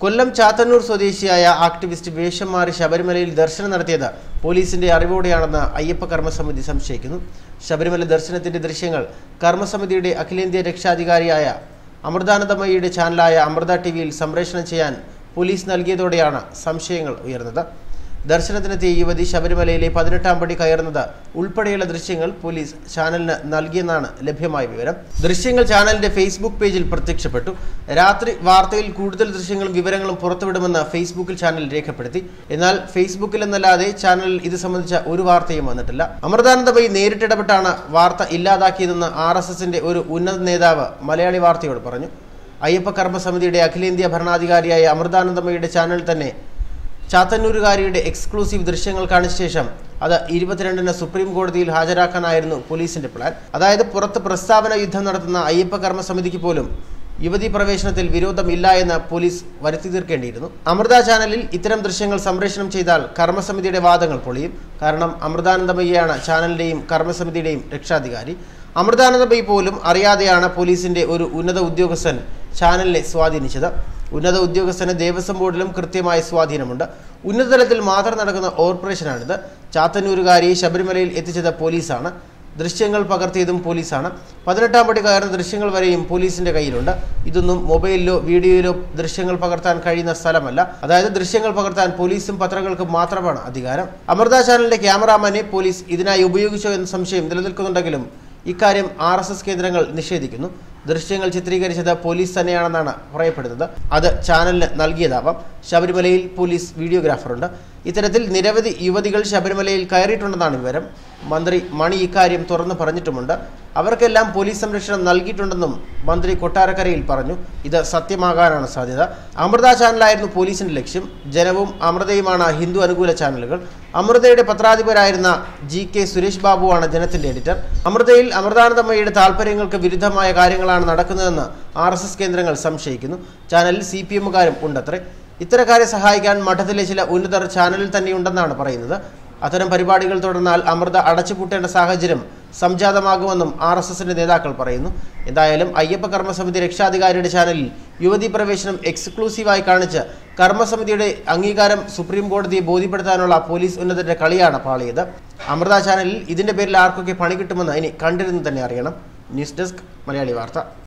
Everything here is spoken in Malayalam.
കൊല്ലം ചാത്തന്നൂർ സ്വദേശിയായ ആക്ടിവിസ്റ്റ് വേഷം മാറി ശബരിമലയിൽ ദർശനം നടത്തിയത് പോലീസിന്റെ അറിവോടെയാണെന്ന് അയ്യപ്പ കർമ്മസമിതി സംശയിക്കുന്നു ശബരിമല ദർശനത്തിന്റെ ദൃശ്യങ്ങൾ കർമ്മസമിതിയുടെ അഖിലേന്ത്യാ രക്ഷാധികാരിയായ അമൃതാനന്ദമയിയുടെ ചാനലായ അമൃത ടി വിയിൽ സംപ്രേഷണം ചെയ്യാൻ പോലീസ് നൽകിയതോടെയാണ് സംശയങ്ങൾ ഉയർന്നത് ദർശനത്തിനെത്തിയ യുവതി ശബരിമലയിലെ പതിനെട്ടാം പടി കയറുന്നത് ഉൾപ്പെടെയുള്ള ദൃശ്യങ്ങൾ പോലീസ് ചാനലിന് നൽകിയെന്നാണ് ലഭ്യമായ വിവരം ദൃശ്യങ്ങൾ ചാനലിന്റെ ഫേസ്ബുക്ക് പേജിൽ പ്രത്യക്ഷപ്പെട്ടു രാത്രി വാർത്തയിൽ കൂടുതൽ ദൃശ്യങ്ങളും വിവരങ്ങളും പുറത്തുവിടുമെന്ന് ഫേസ്ബുക്കിൽ ചാനൽ രേഖപ്പെടുത്തി എന്നാൽ ഫേസ്ബുക്കിൽ എന്നല്ലാതെ ചാനലിൽ ഇത് സംബന്ധിച്ച ഒരു വാർത്തയും വന്നിട്ടില്ല അമൃതാനന്ദമയി നേരിട്ടിടപെട്ടാണ് വാർത്ത ഇല്ലാതാക്കിയതെന്ന് ആർ എസ് എസിന്റെ ഒരു ഉന്നത നേതാവ് മലയാളി വാർത്തയോട് പറഞ്ഞു അയ്യപ്പ കർമ്മ സമിതിയുടെ അഖിലേന്ത്യാ ഭരണാധികാരിയായ അമൃതാനന്ദമയുടെ ചാനൽ തന്നെ ചാത്തന്നൂരുകാരിയുടെ എക്സ്ക്ലൂസീവ് ദൃശ്യങ്ങൾ കാണിച്ച ശേഷം അത് ഇരുപത്തിരണ്ടിന് സുപ്രീം കോടതിയിൽ ഹാജരാക്കാനായിരുന്നു പോലീസിന്റെ പ്ലാൻ അതായത് പുറത്ത് പ്രസ്താവന യുദ്ധം നടത്തുന്ന അയ്യപ്പ കർമ്മ സമിതിക്ക് പോലും യുവതി പ്രവേശനത്തിൽ വിരോധമില്ല എന്ന് പോലീസ് വരുത്തി തീർക്കേണ്ടിയിരുന്നു അമൃത ചാനലിൽ ഇത്തരം ദൃശ്യങ്ങൾ സംപ്രേഷണം ചെയ്താൽ കർമ്മസമിതിയുടെ വാദങ്ങൾ പൊളിയും കാരണം അമൃതാനന്ദമയ്യാണ് ചാനലിന്റെയും കർമ്മസമിതിയുടെയും രക്ഷാധികാരി അമൃതാനന്ദമയി പോലും അറിയാതെയാണ് പോലീസിന്റെ ഒരു ഉന്നത ഉദ്യോഗസ്ഥൻ ചാനലിനെ സ്വാധീനിച്ചത് ഉന്നത ഉദ്യോഗസ്ഥന് ദേവസ്വം ബോർഡിലും കൃത്യമായ സ്വാധീനമുണ്ട് ഉന്നതതലത്തിൽ മാത്രം നടക്കുന്ന ഓപ്പറേഷനാണിത് ചാത്തന്നൂരുകാരിയെ ശബരിമലയിൽ എത്തിച്ചത് പോലീസാണ് ദൃശ്യങ്ങൾ പകർത്തിയതും പോലീസാണ് പതിനെട്ടാം പടി കയറുന്ന ദൃശ്യങ്ങൾ വരെയും പോലീസിന്റെ കയ്യിലുണ്ട് ഇതൊന്നും മൊബൈലിലോ വീഡിയോയിലോ ദൃശ്യങ്ങൾ പകർത്താൻ കഴിയുന്ന സ്ഥലമല്ല അതായത് ദൃശ്യങ്ങൾ പകർത്താൻ പോലീസും പത്രങ്ങൾക്കും മാത്രമാണ് അധികാരം അമൃത ചാനലിന്റെ ക്യാമറാമാനെ പോലീസ് ഇതിനായി ഉപയോഗിച്ചോ എന്ന സംശയം നിലനിൽക്കുന്നുണ്ടെങ്കിലും ഇക്കാര്യം ആർ എസ് എസ് കേന്ദ്രങ്ങൾ നിഷേധിക്കുന്നു ദൃശ്യങ്ങൾ ചിത്രീകരിച്ചത് പോലീസ് തന്നെയാണെന്നാണ് പറയപ്പെടുന്നത് അത് ചാനലിന് നൽകിയതാവാം ശബരിമലയിൽ പോലീസ് വീഡിയോഗ്രാഫറുണ്ട് ഇത്തരത്തിൽ നിരവധി യുവതികൾ ശബരിമലയിൽ കയറിയിട്ടുണ്ടെന്നാണ് വിവരം മന്ത്രി മണി ഇക്കാര്യം തുറന്നു പറഞ്ഞിട്ടുമുണ്ട് അവർക്കെല്ലാം പോലീസ് സംരക്ഷണം നൽകിയിട്ടുണ്ടെന്നും മന്ത്രി കൊട്ടാരക്കരയിൽ പറഞ്ഞു ഇത് സത്യമാകാനാണ് സാധ്യത അമൃത ചാനലായിരുന്നു പോലീസിന്റെ ലക്ഷ്യം ജനവും അമൃതയുമാണ് ഹിന്ദു അനുകൂല ചാനലുകൾ അമൃതയുടെ പത്രാധിപരായിരുന്ന ജി കെ സുരേഷ് ബാബുവാണ് ജനത്തിന്റെ എഡിറ്റർ അമൃതയിൽ അമൃതാനന്ദമയുടെ താല്പര്യങ്ങൾക്ക് വിരുദ്ധമായ കാര്യങ്ങളാണ് നടക്കുന്നതെന്ന് ആർ എസ് എസ് കേന്ദ്രങ്ങൾ സംശയിക്കുന്നു ചാനലിൽ സി പി എമ്മുകാരും ഉണ്ടത്രേ ഇത്തരക്കാരെ സഹായിക്കാൻ മഠത്തിലെ ചില ഉന്നതർ ചാനലിൽ തന്നെയുണ്ടെന്നാണ് പറയുന്നത് അത്തരം പരിപാടികൾ തുടർന്നാൽ അമൃത അടച്ചുപൂട്ടേണ്ട സാഹചര്യം സംജാതമാകുമെന്നും ആർ എസ് എസിന്റെ നേതാക്കൾ പറയുന്നു എന്തായാലും അയ്യപ്പ കർമ്മസമിതി രക്ഷാധികാരിയുടെ ചാനലിൽ യുവതീ പ്രവേശനം എക്സ്ക്ലൂസീവായി കാണിച്ച് കർമ്മസമിതിയുടെ അംഗീകാരം സുപ്രീം കോടതിയെ ബോധ്യപ്പെടുത്താനുള്ള പോലീസ് ഉന്നതരുടെ കളിയാണ് പാളിയത് അമൃത ചാനലിൽ ഇതിന്റെ പേരിൽ ആർക്കൊക്കെ പണി കിട്ടുമെന്ന് ഇനി കണ്ടിരുന്ന് തന്നെ അറിയണം ന്യൂസ് ഡെസ്ക് മലയാളി വാർത്ത